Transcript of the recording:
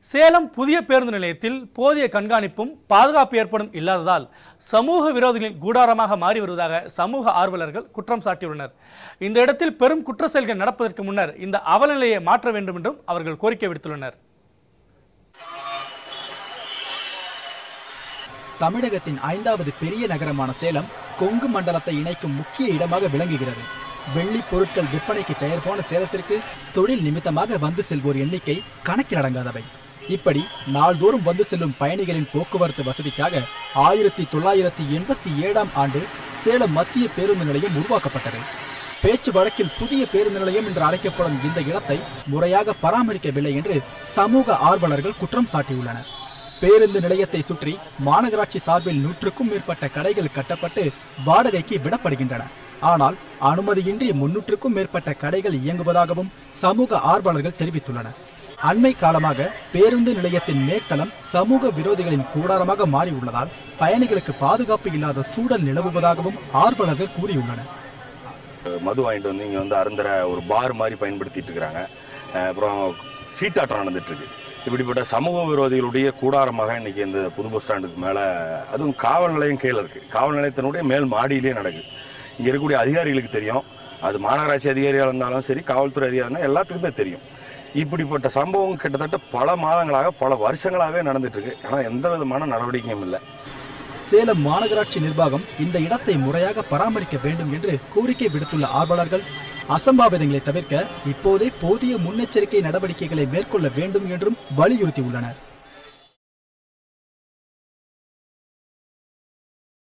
சேலம் புதிய பேருந்து நிலையத்தில் போதிய கண்காணிப்பும் பாதுகாப்பு ஏற்படும் இல்லாததால் சமூக விரோதிகளின் கூடாரமாக மாறி வருவதாக சமூக ஆர்வலர்கள் குற்றம் சாட்டியுள்ளனர் இந்த இடத்தில் பெரும் குற்ற செயல்கள் நடப்பதற்கு முன்னர் இந்த அவலநிலையை மாற்ற வேண்டும் என்றும் அவர்கள் கோரிக்கை விடுத்துள்ளனர் தமிழகத்தின் ஐந்தாவது பெரிய நகரமான சேலம் கொங்கு மண்டலத்தை இணைக்கும் முக்கிய இடமாக விளங்குகிறது வெள்ளி பொருட்கள் விற்பனைக்கு பெயர் போன சேலத்திற்கு தொழில் நிமித்தமாக வந்து செல்வோர் எண்ணிக்கை கணக்கில் அடங்காதவை இப்படி நாள்தோறும் வந்து செல்லும் பயணிகளின் போக்குவரத்து வசதிக்காக ஆயிரத்தி தொள்ளாயிரத்தி எண்பத்தி ஏழாம் ஆண்டு சேலம் மத்திய பேருந்து நிலையம் உருவாக்கப்பட்டது பேச்சு வழக்கில் புதிய பேருந்து நிலையம் என்று அழைக்கப்படும் இந்த இடத்தை முறையாக பராமரிக்கவில்லை என்று சமூக ஆர்வலர்கள் குற்றம் சாட்டியுள்ளனர் பேருந்து நிலையத்தை சுற்றி மாநகராட்சி சார்பில் நூற்றுக்கும் மேற்பட்ட கடைகள் கட்டப்பட்டு வாடகைக்கு விடப்படுகின்றன ஆனால் அனுமதியின்றி முன்னூற்றுக்கும் மேற்பட்ட கடைகள் இயங்குவதாகவும் சமூக ஆர்வலர்கள் தெரிவித்துள்ளனர் அண்மை காலமாக பேருந்து நிலையத்தின் மேற்தளம் சமூக விரோதிகளின் கூடாரமாக மாறியுள்ளதால் பயணிகளுக்கு பாதுகாப்பு இல்லாத சூழல் நிலவுவதாகவும் ஆர்வலர்கள் கூறியுள்ளனர் மது வாங்கிட்டு வந்து இங்கே வந்து அருந்தர ஒரு பார் மாதிரி பயன்படுத்திட்டு இருக்கிறாங்க அஹ் அப்புறம் சீட்டாட்டம் நடந்துட்டு இருக்கு இப்படிப்பட்ட சமூக விரோதிகளுடைய கூடாரமாக இன்னைக்கு இந்த புது பஸ் ஸ்டாண்டுக்கு மேலே அதுவும் காவல் நிலையம் கீழே இருக்கு காவல் நிலையத்தினுடைய மேல் மாடியிலே நடக்குது இங்கே இருக்கக்கூடிய அதிகாரிகளுக்கு தெரியும் அது மாநகராட்சி அதிகாரியாக இருந்தாலும் சரி காவல்துறை அதிகாரியாக இருந்தாலும் எல்லாத்துக்குமே தெரியும் இப்படிப்பட்ட சம்பவம் கிட்டத்தட்ட பல மாதங்களாக பல வருஷங்களாகவே நடந்துட்டு இருக்கு ஆனால் எந்த விதமான நடவடிக்கையும் இல்லை சேலம் மாநகராட்சி நிர்வாகம் இந்த இடத்தை முறையாக பராமரிக்க வேண்டும் என்று கோரிக்கை விடுத்துள்ள ஆர்வலர்கள் அசம்பாவிதங்களை தவிர்க்க இப்போதே போதிய முன்னெச்சரிக்கை நடவடிக்கைகளை மேற்கொள்ள வேண்டும் என்றும் வலியுறுத்தியுள்ளனர்